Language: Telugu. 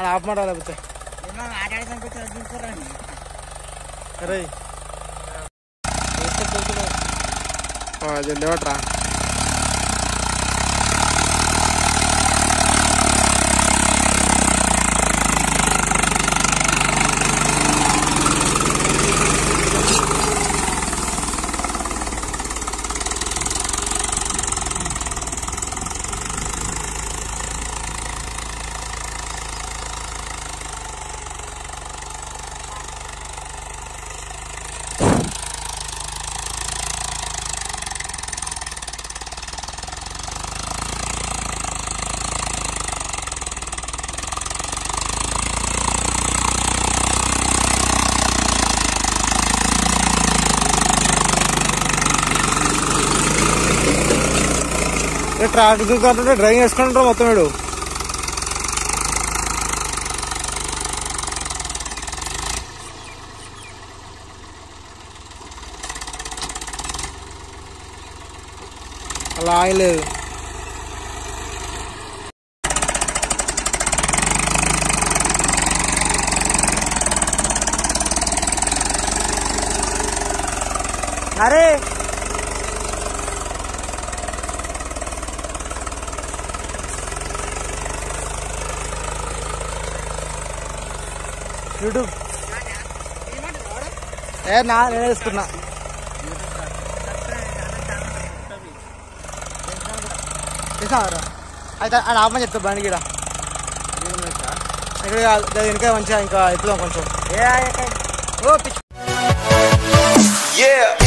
అది ఆపమాట లేకపోతే ఏమో ఆటాడదాం కూర్చొని దింపుకోరండి అరే అది లేవట్రా ట్రాక్టర్ దుకాణంటే డ్రైవింగ్ వేసుకుంటారు మొత్తం వీడు అలా ఆగలేదు అరే యూట్యూబ్ ఏ నా నేనే తీసుకున్నా తీసావరా అయితే అది ఆపమని చెప్తా బండి కూడా ఇక్కడ కాదు, దాని వెనక మంచిగా ఇంకా ఎక్కుదాం కొంచెం ఏ ఓ పిచ్చి Yeah.